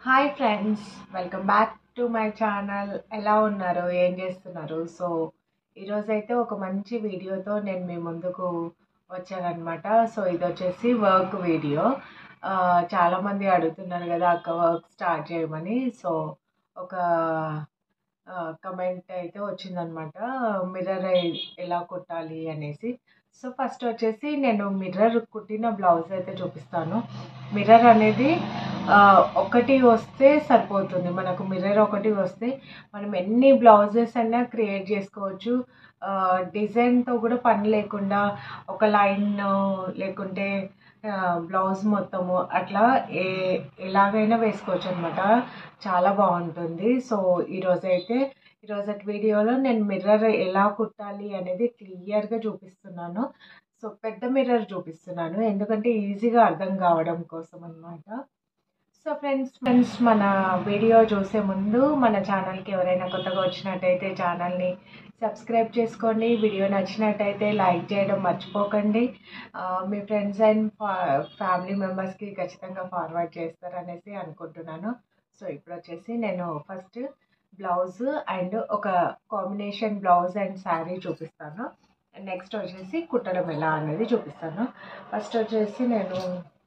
hi friends welcome back to my channel ఎలా ఉన్నారు ఏం చేస్తున్నారు సో ఈరోజైతే ఒక మంచి వీడియోతో నేను మీ ముందుకు వచ్చానమాట సో ఇది వచ్చేసి వర్క్ వీడియో ఆ, చాలామంది అడుగుతున్నారు కదా అక్క వర్క్ స్టార్ట్ చేయమని సో ఒక కమెంట్ అయితే వచ్చిందనమాట మిర్రర్ ఎలా కుట్టాలి అనేసి సో ఫస్ట్ వచ్చేసి నేను మిర్రర్ కుట్టిన బ్లౌజ్ అయితే చూపిస్తాను మిర్రర్ అనేది ఆ, ఒకటి వస్తే సరిపోతుంది మనకు మిర్రర్ ఒకటి వస్తే మనం ఎన్ని బ్లౌజెస్ అయినా క్రియేట్ చేసుకోవచ్చు ఆ, డిజైన్తో కూడా పని లేకుండా ఒక లైన్ లేకుంటే ఆ, బ్లౌజ్ మొత్తము అట్లా ఏ ఎలాగైనా వేసుకోవచ్చు అనమాట చాలా బాగుంటుంది సో ఈరోజు అయితే ఈరోజు వీడియోలో నేను మిర్రర్ ఎలా కుట్టాలి అనేది క్లియర్గా చూపిస్తున్నాను సో పెద్ద మిర్రర్ చూపిస్తున్నాను ఎందుకంటే ఈజీగా అర్థం కావడం కోసం అనమాట సో ఫ్రెండ్స్ ఫ్రెండ్స్ మన వీడియో చూసే ముందు మన ఛానల్కి ఎవరైనా కొత్తగా వచ్చినట్టయితే ఛానల్ని సబ్స్క్రైబ్ చేసుకోండి వీడియో నచ్చినట్టయితే లైక్ చేయడం మర్చిపోకండి ఆ, మీ ఫ్రెండ్స్ అండ్ ఫ్యామిలీ మెంబర్స్కి ఖచ్చితంగా ఫార్వర్డ్ చేస్తారనేసి అనుకుంటున్నాను సో ఇప్పుడు వచ్చేసి నేను ఫస్ట్ బ్లౌజ్ అండ్ ఒక కాంబినేషన్ బ్లౌజ్ అండ్ శారీ చూపిస్తాను నెక్స్ట్ వచ్చేసి కుట్టడం ఎలా అనేది చూపిస్తాను ఫస్ట్ వచ్చేసి నేను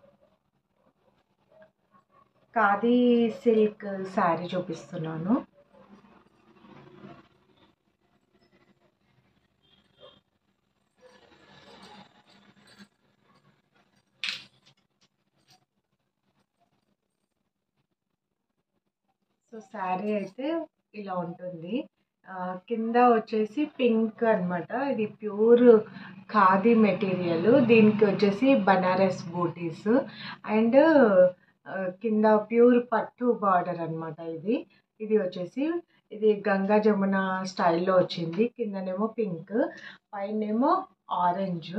ఖాదీ సిల్క్ శారీ చూపిస్తున్నాను సో శారీ అయితే ఇలా ఉంటుంది ఆ, కింద వచ్చేసి పింక్ అన్నమాట ఇది ప్యూర్ ఖాదీ మెటీరియల్ దీనికి వచ్చేసి బనారస్ బూటీస్ అండ్ ఆ, కింద ప్యూర్ పట్టు బార్డర్ అన్నమాట ఇది ఇది వచ్చేసి ఇది గంగా జమున స్టైల్లో వచ్చింది కిందనేమో పింక్ పైనేమో ఆరెంజ్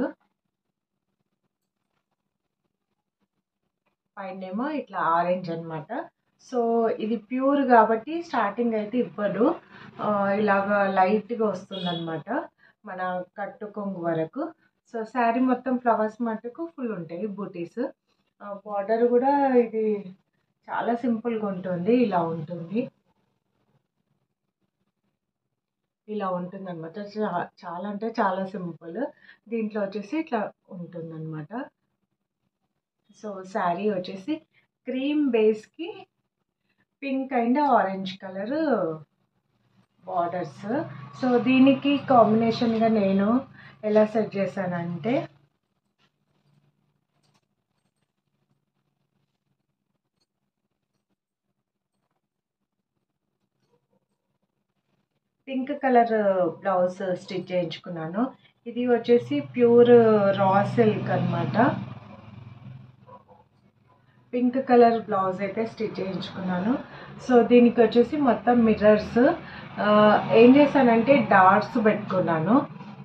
పైనేమో ఇట్లా ఆరెంజ్ అన్నమాట సో ఇది ప్యూర్ కాబట్టి స్టార్టింగ్ అయితే ఇవ్వడు ఆ, ఇలాగ లైట్గా వస్తుందన్నమాట మన కట్టు కొంగు వరకు సో శారీ మొత్తం ఫ్లవర్స్ మట్టుకు ఫుల్ ఉంటాయి బూటీస్ బార్డర్ కూడా ఇది చాలా సింపుల్గా ఉంటుంది ఇలా ఉంటుంది ఇలా ఉంటుంది అనమాట చాలా అంటే చాలా సింపుల్ దీంట్లో వచ్చేసి ఇట్లా ఉంటుంది అనమాట సో శారీ వచ్చేసి క్రీమ్ బేస్కి pink and orange colour borders so దీనికి కాంబినేషన్గా నేను ఎలా సెట్ చేశానంటే పింక్ కలర్ బ్లౌజ్ స్టిచ్ చేయించుకున్నాను ఇది వచ్చేసి ప్యూర్ రా సిల్క్ అనమాట పింక్ కలర్ బ్లౌజ్ అయితే స్టిచ్ చేయించుకున్నాను సో దీనికి వచ్చేసి మొత్తం మిర్రర్స్ ఏం చేశానంటే డాట్స్ పెట్టుకున్నాను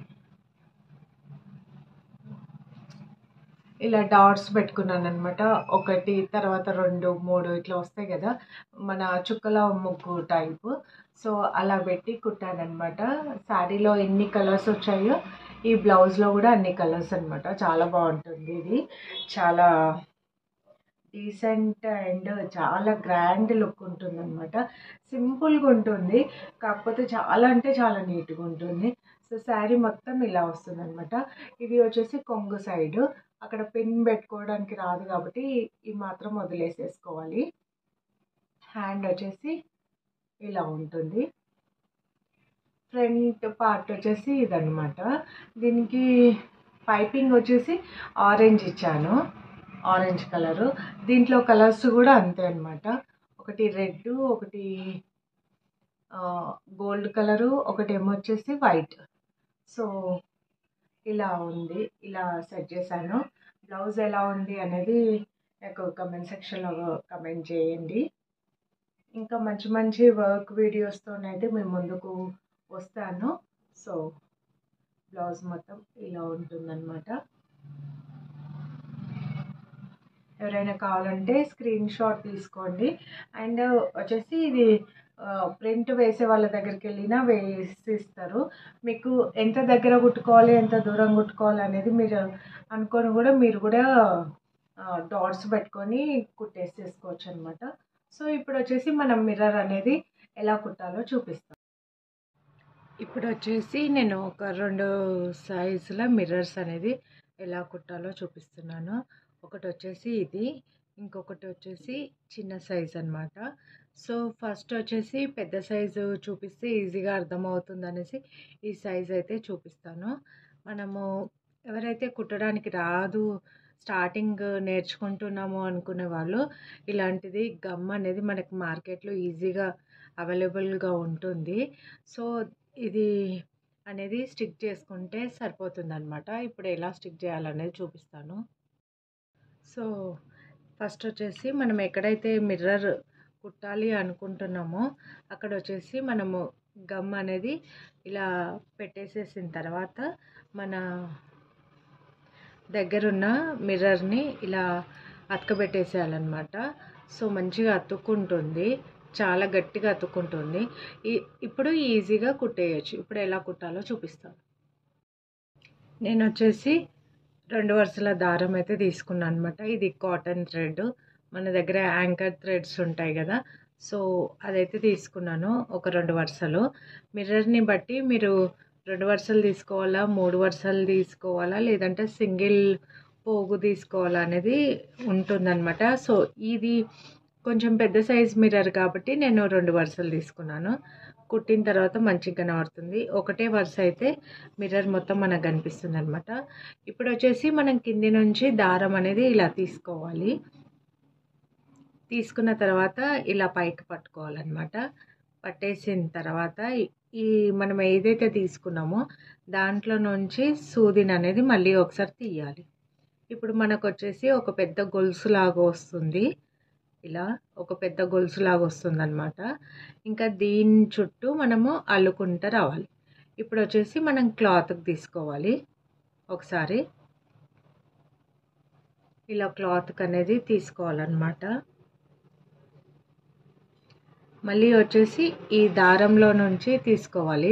ఇలా డాట్స్ పెట్టుకున్నాను అనమాట ఒకటి తర్వాత రెండు మూడు ఇట్లా వస్తాయి కదా మన చుక్కల ముగ్గు టైప్ సో అలా పెట్టి కుట్టానమాట శారీలో ఎన్ని కలర్స్ వచ్చాయో ఈ బ్లౌజ్లో కూడా అన్ని కలర్స్ అనమాట చాలా బాగుంటుంది ఇది చాలా డీసెంట్ అండ్ చాలా గ్రాండ్ లుక్ ఉంటుంది అనమాట సింపుల్గా ఉంటుంది కాకపోతే చాలా అంటే చాలా నీట్గా ఉంటుంది సో శారీ మొత్తం ఇలా వస్తుంది అనమాట ఇది వచ్చేసి కొంగు సైడ్ అక్కడ పిన్ పెట్టుకోవడానికి రాదు కాబట్టి ఈ మాత్రం వదిలేసేసుకోవాలి హ్యాండ్ వచ్చేసి ఇలా ఉంటుంది ఫ్రంట్ పార్ట్ వచ్చేసి ఇదన్నమాట దీనికి పైపింగ్ వచ్చేసి ఆరెంజ్ ఇచ్చాను ఆరెంజ్ కలరు దీంట్లో కలర్స్ కూడా అంతే అనమాట ఒకటి రెడ్ ఒకటి గోల్డ్ కలరు ఒకటి ఏమో వచ్చేసి వైట్ సో ఇలా ఉంది ఇలా సెట్ చేశాను బ్లౌజ్ ఎలా ఉంది అనేది నాకు కమెంట్ సెక్షన్లో కమెంట్ చేయండి ఇంకా మంచి మంచి వర్క్ వీడియోస్తోనైతే మేము ముందుకు వస్తాను సో బ్లౌజ్ మొత్తం ఇలా ఉంటుందన్నమాట ఎవరైనా కావాలంటే స్క్రీన్ షాట్ తీసుకోండి అండ్ వచ్చేసి ఇది ప్రింట్ వేసే వాళ్ళ దగ్గరికి వెళ్ళినా వేసిస్తారు మీకు ఎంత దగ్గర కుట్టుకోవాలి ఎంత దూరం కుట్టుకోవాలి అనేది మీరు అనుకొని కూడా మీరు కూడా డాట్స్ పెట్టుకొని కుట్టేసేసుకోవచ్చు అనమాట సో ఇప్పుడు వచ్చేసి మనం మిర్రర్ అనేది ఎలా కుట్టాలో చూపిస్తాం ఇప్పుడు వచ్చేసి నేను ఒక రెండు సైజుల మిర్రర్స్ అనేది ఎలా కుట్టాలో చూపిస్తున్నాను ఒకటి వచ్చేసి ఇది ఇంకొకటి వచ్చేసి చిన్న సైజ్ అనమాట సో ఫస్ట్ వచ్చేసి పెద్ద సైజు చూపిస్తే ఈజీగా అర్థమవుతుంది అనేసి ఈ సైజ్ అయితే చూపిస్తాను మనము ఎవరైతే కుట్టడానికి రాదు స్టార్టింగ్ నేర్చుకుంటున్నాము అనుకునే వాళ్ళు ఇలాంటిది గమ్ అనేది మనకి మార్కెట్లో ఈజీగా అవైలబుల్గా ఉంటుంది సో ఇది అనేది స్టిక్ చేసుకుంటే సరిపోతుంది అనమాట ఇప్పుడు ఎలా స్టిక్ చేయాలనేది చూపిస్తాను సో ఫస్ట్ వచ్చేసి మనం ఎక్కడైతే మిర్రర్ కుట్టాలి అనుకుంటున్నామో అక్కడ వచ్చేసి మనము గమ్ అనేది ఇలా పెట్టేసేసిన తర్వాత మన దగ్గరున్న మిర్రర్ని ఇలా అతకబెట్టేసేయాలన్నమాట సో మంచిగా అతుక్కుంటుంది చాలా గట్టిగా అతుక్కుంటుంది ఇప్పుడు ఈజీగా కుట్టేయచ్చు ఇప్పుడు ఎలా కుట్టాలో చూపిస్తాను నేను వచ్చేసి రెండు వరుసల దారం అయితే తీసుకున్నాను అనమాట ఇది కాటన్ థ్రెడ్ మన దగ్గర యాంకర్ థ్రెడ్స్ ఉంటాయి కదా సో అదైతే తీసుకున్నాను ఒక రెండు వరుసలు మిర్రర్ని బట్టి మీరు రెండు వరుసలు తీసుకోవాలా మూడు వరుసలు తీసుకోవాలా లేదంటే సింగిల్ పోగు తీసుకోవాలా అనేది ఉంటుందన్నమాట సో ఇది కొంచెం పెద్ద సైజ్ మిర్రర్ కాబట్టి నేను రెండు వరుసలు తీసుకున్నాను కుట్టిన తర్వాత మంచిగా కనబడుతుంది ఒకటే వరుస అయితే మిర్రర్ మొత్తం మనకు కనిపిస్తుంది అనమాట ఇప్పుడు వచ్చేసి మనం కింది నుంచి దారం అనేది ఇలా తీసుకోవాలి తీసుకున్న తర్వాత ఇలా పైకి పట్టుకోవాలన్నమాట పట్టేసిన తర్వాత ఈ మనం ఏదైతే తీసుకున్నామో దాంట్లో నుంచి సూదిని అనేది మళ్ళీ ఒకసారి తీయాలి ఇప్పుడు మనకు వచ్చేసి ఒక పెద్ద గొలుసు లాగా వస్తుంది ఇలా ఒక పెద్ద గొలుసు లాగా వస్తుంది అనమాట ఇంకా దీని చుట్టూ మనము అల్లుకుంటూ రావాలి ఇప్పుడు వచ్చేసి మనం క్లాత్కి తీసుకోవాలి ఒకసారి ఇలా క్లాత్కి అనేది తీసుకోవాలన్నమాట మళ్ళీ వచ్చేసి ఈ దారంలో నుంచి తీసుకోవాలి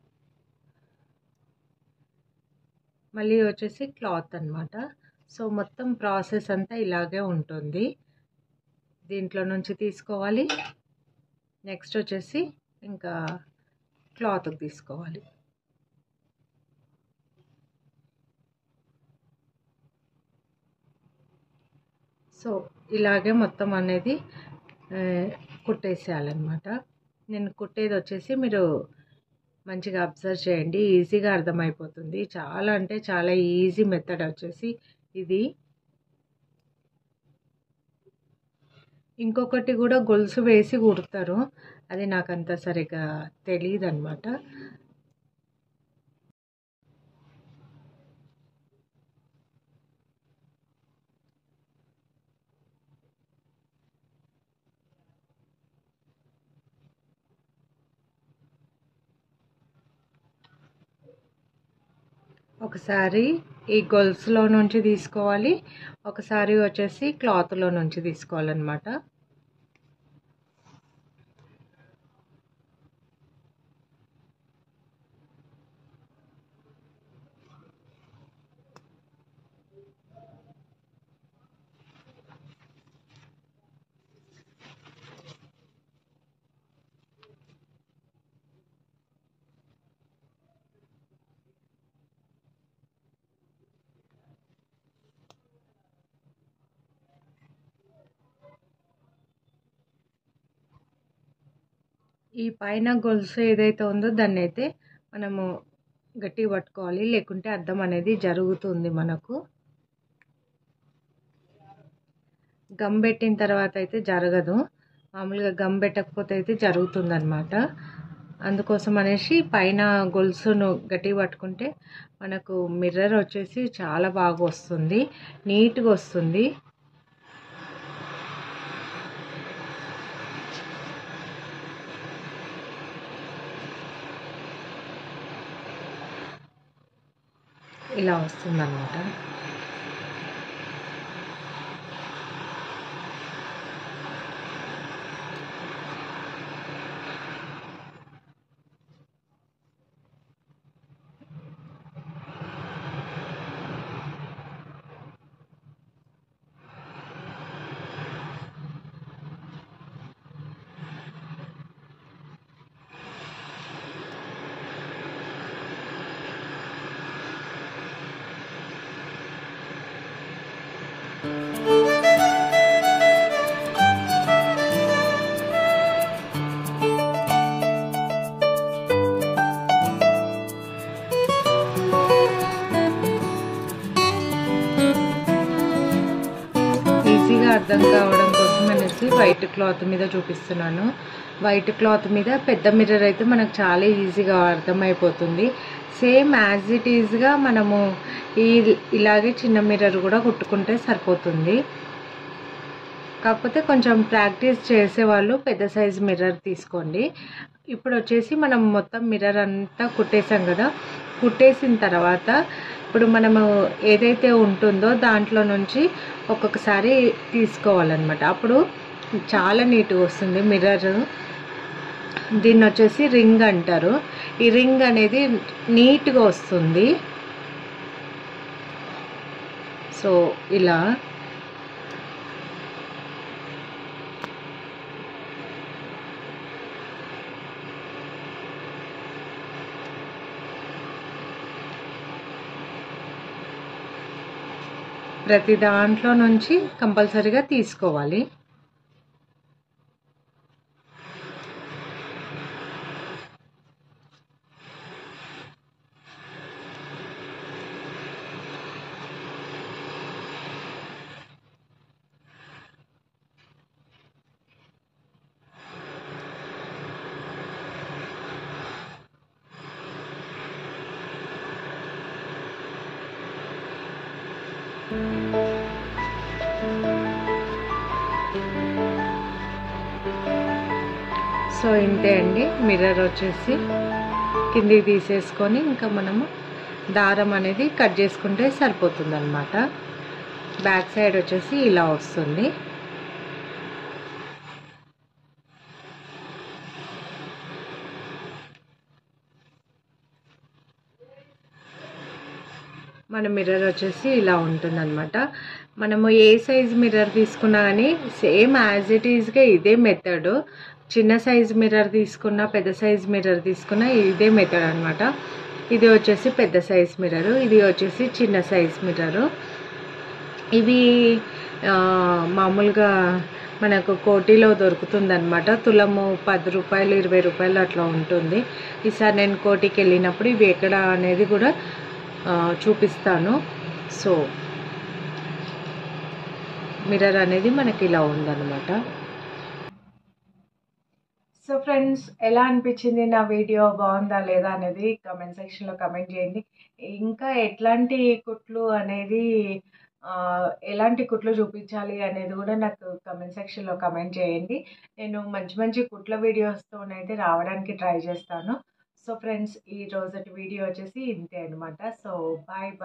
మళ్ళీ వచ్చేసి క్లాత్ అనమాట సో మొత్తం ప్రాసెస్ అంతా ఇలాగే ఉంటుంది దీంట్లో నుంచి తీసుకోవాలి నెక్స్ట్ వచ్చేసి ఇంకా క్లాత్కి తీసుకోవాలి సో ఇలాగే మొత్తం అనేది కుట్టేసేయాలన్నమాట నేను కుట్టేది వచ్చేసి మీరు మంచిగా అబ్జర్వ్ చేయండి ఈజీగా అర్థమైపోతుంది చాలా అంటే చాలా ఈజీ మెథడ్ వచ్చేసి ఇది ఇంకొకటి కూడా గొలుసు వేసి కుడతారు అది నాకు అంత సరిగా తెలియదు అనమాట ఒకసారి ఈ గొలుసులో నుంచి తీసుకోవాలి ఒకసారి వచ్చేసి క్లాత్లో నుంచి తీసుకోవాలన్నమాట ఈ పైన గొలుసు ఏదైతే ఉందో దాన్ని అయితే మనము గట్టిగా పట్టుకోవాలి లేకుంటే అద్దం అనేది జరుగుతుంది మనకు గమ్ పెట్టిన తర్వాత అయితే జరగదు మామూలుగా గమ్ పెట్టకపోతే అయితే జరుగుతుంది అనమాట అందుకోసం అనేసి పైన గొలుసును గట్టిగా పట్టుకుంటే మనకు మిర్రర్ వచ్చేసి చాలా బాగా వస్తుంది నీట్గా వస్తుంది ఇలా వస్తుందన్నమాట కోసం అనేసి వైట్ క్లాత్ మీద చూపిస్తున్నాను వైట్ క్లాత్ మీద పెద్ద మిర్రర్ అయితే మనకు చాలా ఈజీగా అర్థమైపోతుంది సేమ్ యాజ్ ఇట్ ఈజ్గా మనము ఈ ఇలాగే చిన్న మిర్రర్ కూడా కుట్టుకుంటే సరిపోతుంది కాకపోతే కొంచెం ప్రాక్టీస్ చేసేవాళ్ళు పెద్ద సైజ్ మిర్రర్ తీసుకోండి ఇప్పుడు వచ్చేసి మనం మొత్తం మిర్రర్ అంతా కుట్టేసాం కదా కుట్టేసిన తర్వాత ఇప్పుడు మనము ఏదైతే ఉంటుందో దాంట్లో నుంచి ఒక్కొక్కసారి తీసుకోవాలన్నమాట అప్పుడు చాలా నీట్గా వస్తుంది మిర్రర్ దీన్ని వచ్చేసి రింగ్ అంటారు ఈ రింగ్ అనేది నీట్గా వస్తుంది సో ఇలా ప్రతి దాంట్లో నుంచి కంపల్సరీగా తీసుకోవాలి సో ఇంతే అండి మిర్రర్ వచ్చేసి కిందికి తీసేసుకొని ఇంకా మనము దారం అనేది కట్ చేసుకుంటే సరిపోతుంది అనమాట బ్యాక్ సైడ్ వచ్చేసి ఇలా వస్తుంది మన మిర్రర్ వచ్చేసి ఇలా ఉంటుందన్నమాట మనము ఏ సైజ్ మిర్రర్ తీసుకున్నా కానీ సేమ్ యాజ్ ఇట్ ఈజ్గా ఇదే మెథడ్ చిన్న సైజ్ మిర్రర్ తీసుకున్నా పెద్ద సైజ్ మిర్రర్ తీసుకున్నా ఇదే మెథడ్ అనమాట ఇది వచ్చేసి పెద్ద సైజ్ మిర్రర్ ఇది వచ్చేసి చిన్న సైజ్ మిర్రర్ ఇవి ఆ, మామూలుగా మనకు కోటిలో దొరుకుతుందన్నమాట తులము పది రూపాయలు ఇరవై రూపాయలు అట్లా ఉంటుంది ఈసారి నేను కోటికి వెళ్ళినప్పుడు ఇవి ఎక్కడ అనేది కూడా ఆ, చూపిస్తాను సో మిర్రర్ అనేది మనకి ఇలా ఉందన్నమాట సో ఫ్రెండ్స్ ఎలా అనిపించింది నా వీడియో బాగుందా లేదా అనేది కమెంట్ సెక్షన్లో కమెంట్ చేయండి ఇంకా ఎట్లాంటి కుట్లు అనేది ఆ, ఎలాంటి కుట్లు చూపించాలి అనేది కూడా నాకు కమెంట్ సెక్షన్లో కమెంట్ చేయండి నేను మంచి మంచి కుట్ల వీడియోస్తోనైతే రావడానికి ట్రై చేస్తాను సో ఫ్రెండ్స్ ఈ రోజటి వీడియో వచ్చేసి ఇంతే అనమాట సో బాయ్ బాయ్